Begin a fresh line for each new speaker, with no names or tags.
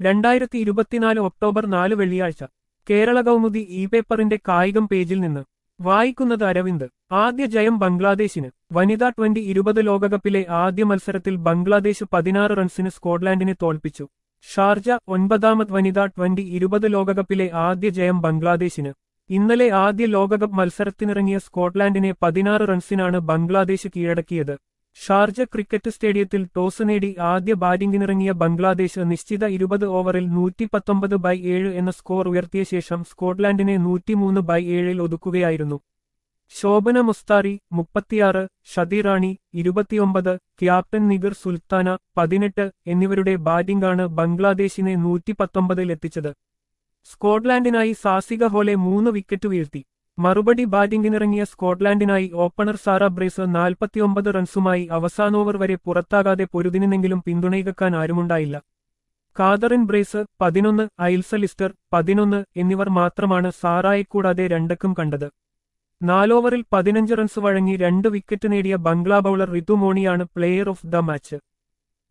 രണ്ടായിരത്തി ഇരുപത്തിനാല് ഒക്ടോബർ നാല് വെള്ളിയാഴ്ച കേരള കൗമുദി ഇ പേപ്പറിന്റെ കായികം പേജിൽ നിന്ന് വായിക്കുന്നത് അരവിന്ദ് ആദ്യ ജയം ബംഗ്ലാദേശിന് വനിതാ ട്വന്റി ഇരുപത് ലോകകപ്പിലെ ആദ്യ മത്സരത്തിൽ ബംഗ്ലാദേശ് പതിനാറ് റൺസിന് സ്കോട്ട്ലാൻഡിനെ തോൽപ്പിച്ചു ഷാർജ ഒൻപതാമത് വനിതാ ട്വന്റി ഇരുപത് ലോകകപ്പിലെ ആദ്യ ജയം ബംഗ്ലാദേശിന് ഇന്നലെ ആദ്യ ലോകകപ്പ് മത്സരത്തിനിറങ്ങിയ സ്കോട്ട്ലാൻഡിനെ പതിനാറ് റൺസിനാണ് ബംഗ്ലാദേശ് കീഴടക്കിയത് ഷാർജ ക്രിക്കറ്റ് സ്റ്റേഡിയത്തിൽ ടോസ് നേടി ആദ്യ ബാറ്റിംഗിനിറങ്ങിയ ബംഗ്ലാദേശ് നിശ്ചിത ഇരുപത് ഓവറിൽ നൂറ്റി പത്തൊമ്പത് ബൈ ഏഴ് എന്ന സ്കോർ ഉയർത്തിയ ശേഷം സ്കോട്ട്ലാൻഡിനെ നൂറ്റിമൂന്ന് ബൈ ഏഴിൽ ഒതുക്കുകയായിരുന്നു ശോഭന മുസ്താറി മുപ്പത്തിയാറ് ഷതിറാണി ഇരുപത്തിയൊമ്പത് ക്യാപ്റ്റൻ നിഗർ സുൽത്താന പതിനെട്ട് എന്നിവരുടെ ബാറ്റിംഗാണ് ബംഗ്ലാദേശിനെ നൂറ്റി പത്തൊമ്പതിൽ എത്തിച്ചത് സ്കോട്ട്ലാൻഡിനായി സാസിക ഹോലെ മൂന്ന് വിക്കറ്റ് വീഴ്ത്തി മറുപടി ബാറ്റിംഗിനിറങ്ങിയ സ്കോട്ട്ലാൻഡിനായി ഓപ്പണർ സാറ ബ്രേസ് നാൽപ്പത്തിയൊമ്പത് റൺസുമായി അവസാനോവർ വരെ പുറത്താകാതെ പൊരുതിനെങ്കിലും പിന്തുണയ്ക്കാൻ ആരുമുണ്ടായില്ല കാതറിൻ ബ്രേസ് പതിനൊന്ന് ഐൽസ ലിസ്റ്റർ പതിനൊന്ന് എന്നിവർ മാത്രമാണ് സാറായെ കൂടാതെ രണ്ടക്കം കണ്ടത് നാലോവറിൽ പതിനഞ്ച് റൺസ് വഴങ്ങി രണ്ട് വിക്കറ്റ് നേടിയ ബംഗ്ലാ ബൌളർ റിതു മോണിയാണ് പ്ലെയർ ഓഫ് ദ മാച്ച്